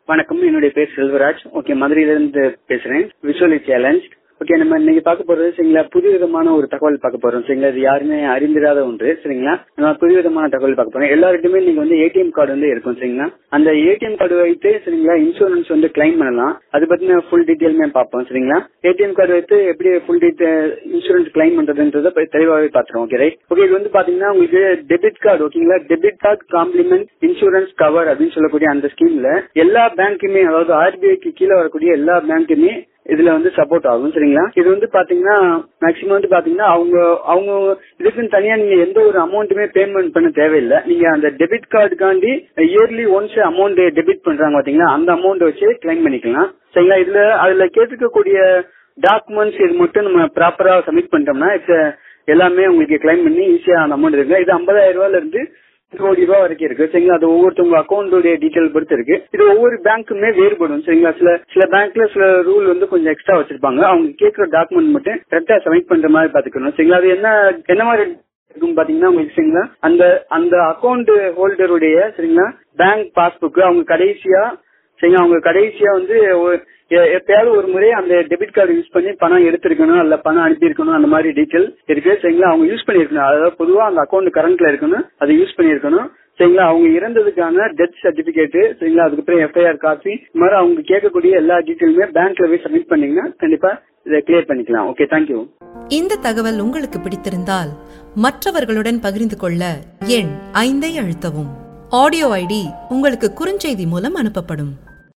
வணக்கம் என்னுடைய பேர் செல்வராஜ் ஓகே மதுரையில இருந்து பேசுறேன் விஷுவலி சேலஞ்ச் ஓகே நம்ம இன்னைக்கு பார்க்க போறது சரிங்களா புது விதமான ஒரு தகவல் பார்க்க போறோம் சரிங்களா இது யாருமே அறிந்திராத ஒன்று சரிங்களா நம்ம புது விதமான தகவல் பார்க்க போறோம் எல்லாருக்குமே நீங்க வந்து ஏடிஎம் கார்டு வந்து இருக்கும் சரிங்களா அந்த ஏடிஎம் கார்டு வைத்து சரிங்களா இன்சூரன்ஸ் வந்து கிளைம் பண்ணலாம் அது பத்தின ஃபுல் டீட்டெயிலுமே பார்ப்போம் சரிங்களா ஏடிஎம் கார்டு வைத்து எப்படி ஃபுல் டீட்டெயில் இன்சூரன்ஸ் கிளைம் பண்றதுன்றத பத்தி தெளிவாகவே பாத்துறோம் ஓகே ரைட் ஓகே இது வந்து பாத்தீங்கன்னா உங்களுக்கு டெபிட் கார்டு ஓகேங்களா debit card compliment insurance cover அப்படின்னு சொல்லக்கூடிய அந்த ஸ்கீம்ல எல்லா பேங்க்குமே அதாவது ஆர்பிஐக்கு கீழே வரக்கூடிய எல்லா பேங்க்குமே இதுல வந்து சப்போர்ட் ஆகும் சரிங்களா இது வந்து பாத்தீங்கன்னா மேக்சிமம் வந்து பாத்தீங்கன்னா அவங்க அவங்க இதுக்குன்னு தனியா நீங்க எந்த ஒரு அமௌண்ட்டுமே பேமெண்ட் பண்ண தேவையில்லை நீங்க அந்த டெபிட் கார்டுக்காண்டி இயர்லி ஒன்ஸ் அமௌண்ட் டெபிட் பண்றாங்க பாத்தீங்களா அந்த அமௌண்ட் வச்சு கிளைம் பண்ணிக்கலாம் சரிங்களா இதுல அதுல கேட்டுக்கக்கூடிய டாக்குமெண்ட்ஸ் இது மட்டும் நம்ம ப்ராப்பரா சப்மிட் பண்ணிட்டோம்னா இட்ஸ் எல்லாமே உங்களுக்கு கிளைம் பண்ணி ஈஸியா அந்த அமௌண்ட் இருக்கு இது ஐம்பதாயிரம் ரூபாயில இருந்து கோடி ரூபாய் வரைக்கும் இருக்கு சரிங்களா அது ஒவ்வொருத்தவங்க அக்கௌண்டோடைய டீடைல் பொறுத்து இருக்கு இது ஒவ்வொரு பேங்க்குமே வேறுபடும் சரிங்களா சில சில பேங்க்ல சில ரூல் வந்து கொஞ்சம் எக்ஸ்ட்ரா வச்சிருப்பாங்க அவங்க கேட்கிற டாக்குமெண்ட் மட்டும் கரெக்டா சப்மிட் பண்ற மாதிரி பாத்துக்கணும் சரிங்களா அது என்ன என்ன மாதிரி இருக்கும் பாத்தீங்கன்னா உங்களுக்கு சரிங்களா அந்த அந்த அக்கௌண்ட் ஹோல்டருடைய சரிங்களா பேங்க் பாஸ்புக் அவங்க கடைசியா சரிங்களா அவங்க கடைசியா வந்து எப்பயாவது ஒரு முறை அந்த டெபிட் கார்டு யூஸ் பண்ணி பணம் எடுத்திருக்கணும் அல்ல பணம் அனுப்பியிருக்கணும் அந்த மாதிரி டீட்டெயில் இருக்கு சரிங்களா அவங்க யூஸ் பண்ணிருக்கணும் அதாவது பொதுவா அந்த அக்கௌண்ட் கரண்ட்ல இருக்கணும் அதை யூஸ் பண்ணிருக்கணும் சரிங்களா அவங்க இறந்ததுக்கான டெத் சர்டிபிகேட் சரிங்களா அதுக்கப்புறம் எஃப்ஐஆர் காப்பி இந்த மாதிரி அவங்க கேட்கக்கூடிய எல்லா டீட்டெயிலுமே பேங்க்ல போய் சப்மிட் பண்ணீங்கன்னா கண்டிப்பா இதை கிளியர் பண்ணிக்கலாம் ஓகே தேங்க்யூ இந்த தகவல் உங்களுக்கு பிடித்திருந்தால் மற்றவர்களுடன் பகிர்ந்து கொள்ள எண் ஐந்தை அழுத்தவும் ஆடியோ ஐடி உங்களுக்கு குறுஞ்செய்தி மூலம் அனுப்பப்படும்